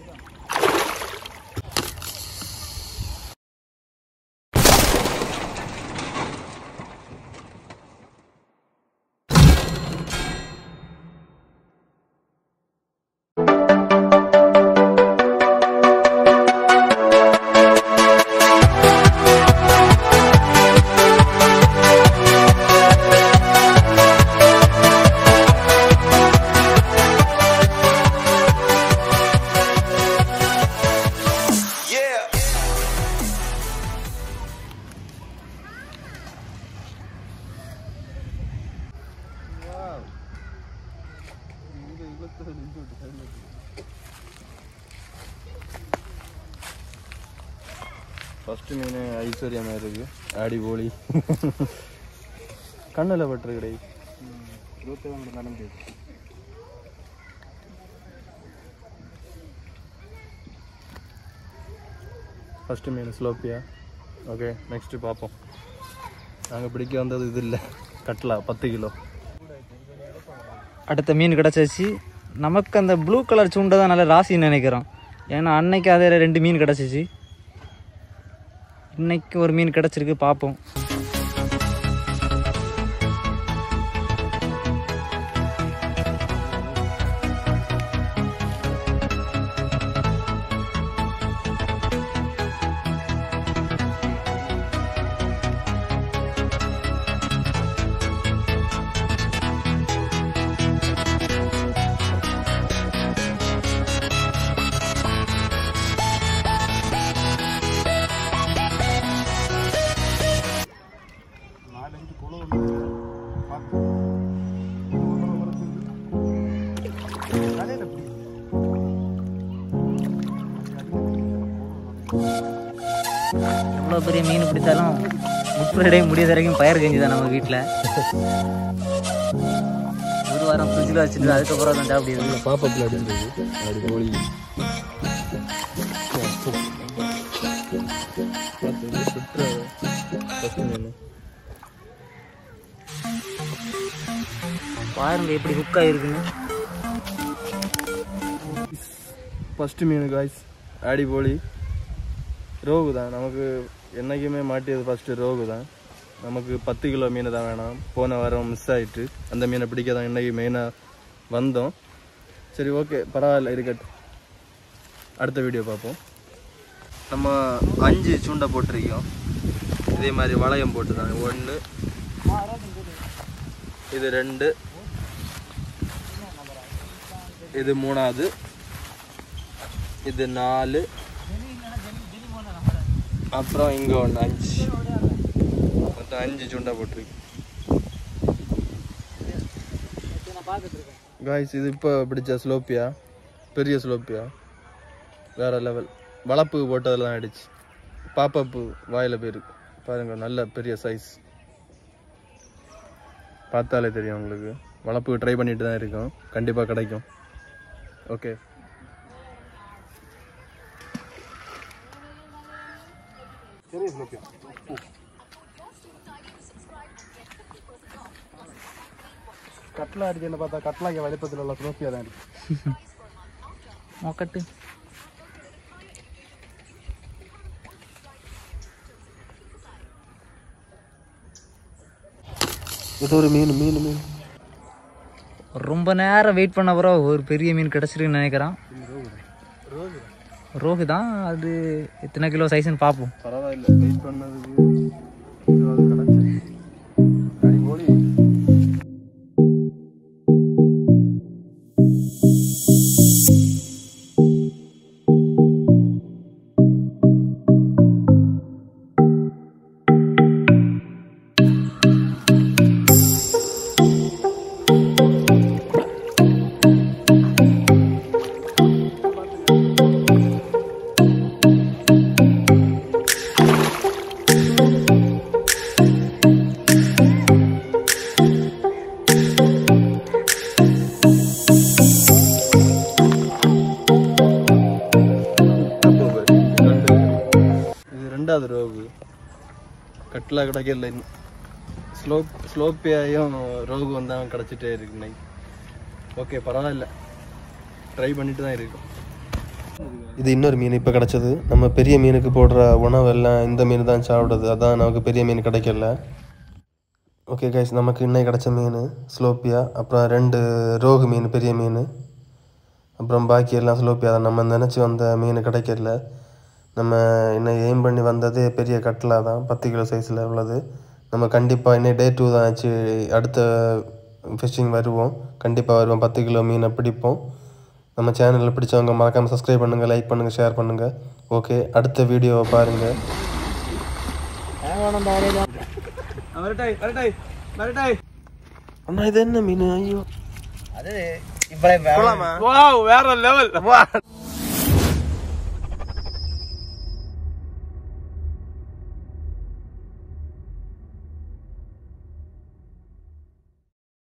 Yeah. First மீன் ஐஸ்வர்யா மாதிரி இருக்கு ஆடி போலி கண்ணில் பட்டுரு கிடையாது நடந்து ஃபஸ்ட்டு மீன் ஸ்லோப்பியா ஓகே நெக்ஸ்ட்டு பார்ப்போம் நாங்கள் பிடிக்க வந்தது இது இல்லை கட்லா பத்து கிலோ அடுத்த மீன் கிடச்சிச்சு நமக்கு அந்த ப்ளூ கலர் சூண்டை தான் நல்ல ராசின்னு நினைக்கிறோம் ஏன்னா அன்னைக்கு அதே ரெண்டு மீன் கிடச்சிச்சு இன்னைக்கு ஒரு மீன் கிடச்சிருக்கு பார்ப்போம் எவ்வளோ பெரிய மீன் பிடித்தாலும் முப்பது முடியாத வரைக்கும் பயிர் கஞ்சி தான் நம்ம வீட்டில் ஒரு வாரம் ஃப்ரிட்ஜில் வச்சுட்டு அதுக்கப்புறம் தான் சாப்பிடுது பாப்பப்பில் அடிந்தது ஆடி போலி ஃபஸ்ட்டு மீன் பாருங்க எப்படி ஹுக் ஆகிருக்குன்னு ஃபஸ்ட்டு மீன் காய்ஸ் ஆடி போலி ரோகு தான் நமக்கு என்றைக்குமே மாட்டியது ஃபஸ்ட்டு ரோகு தான் நமக்கு பத்து கிலோ மீன் தான் வேணாம் போன வாரம் மிஸ் ஆயிட்டு அந்த மீனை பிடிக்க தான் இன்னைக்கு மெயினாக வந்தோம் சரி ஓகே பரவாயில்ல இருக்கட்டும் அடுத்த வீடியோ பார்ப்போம் நம்ம அஞ்சு சூண்டை போட்டிருக்கோம் இதே மாதிரி வளையம் போட்டு தான் ஒன்று இது ரெண்டு இது மூணாவது இது நாலு அப்புறம் இங்கே ஒன்று அஞ்சு மொத்தம் அஞ்சு சுண்டா போட்டிருக்கு காய்ஸ் இது இப்போ பிடிச்ச ஸ்லோப்பியா பெரிய ஸ்லோப்பியா வேற லெவல் வளப்பு போட்டதில் தான் ஆயிடுச்சு பாப்பப்பு வாயில் போயிருக்கு பாருங்க நல்ல பெரிய சைஸ் பார்த்தாலே தெரியும் உங்களுக்கு வளப்பு ட்ரை பண்ணிட்டு தான் இருக்கோம் கண்டிப்பாக கிடைக்கும் ஓகே கட்லா அடிச்சு பார்த்தா கட்லாங்க வலிப்பத்தில் உள்ள ஸ்லோப்பியா தான் இருக்கு மொக்கட்டு இது ஒரு மீன் மீன் மீன் ரொம்ப நேரம் வெயிட் பண்ண அப்புறம் ஒரு பெரிய மீன் கிடச்சிருக்குன்னு நினைக்கிறேன் ரோகு தான் அது எத்தனை கிலோ சைஸ்ன்னு பார்ப்போம் பரவாயில்ல வெயிட் பண்ணதுக்கு இதுவாது கிடைச்சு அடி போலி இது ரெண்டாவது ரோகு கட்லா கிடைக்கல இன்னும் ஸ்லோப் ஸ்லோப்பியாயும் ரோகு வந்தால் கிடச்சிட்டே இருக்கு இன்னைக்கு ஓகே பரவாயில்ல ட்ரை பண்ணிட்டு தான் இருக்கும் இது இன்னொரு மீன் இப்போ கிடச்சது நம்ம பெரிய மீனுக்கு போடுற உணவு எல்லாம் இந்த மீன் தான் சாப்பிடுது அதான் நமக்கு பெரிய மீன் கிடைக்கல ஓகே கைஸ் நமக்கு இன்னைக்கு கிடச்ச மீன் ஸ்லோப்பியா அப்புறம் ரெண்டு ரோகு மீன் பெரிய மீன் அப்புறம் பாக்கி எல்லாம் ஸ்லோப்பியா தான் நம்ம நினச்சி வந்த மீன் கிடைக்கல நம்ம இன்னும் எய்ம் பண்ணி வந்ததே பெரிய கட்லா தான் பத்து கிலோ சைஸில் உள்ளது நம்ம கண்டிப்பாக இன்னும் டே டூ தான் ஆச்சு அடுத்த ஃபிஷிங் வருவோம் கண்டிப்பாக வருவோம் பத்து கிலோ மீனை பிடிப்போம் நம்ம சேனலில் பிடிச்சவங்க மறக்காமல் சப்ஸ்கிரைப் பண்ணுங்கள் லைக் பண்ணுங்கள் ஷேர் பண்ணுங்கள் ஓகே அடுத்த வீடியோவை பாருங்கள் அண்ணா இது என்ன மீன் ஐயோ அது இப்போ வேற லெவல்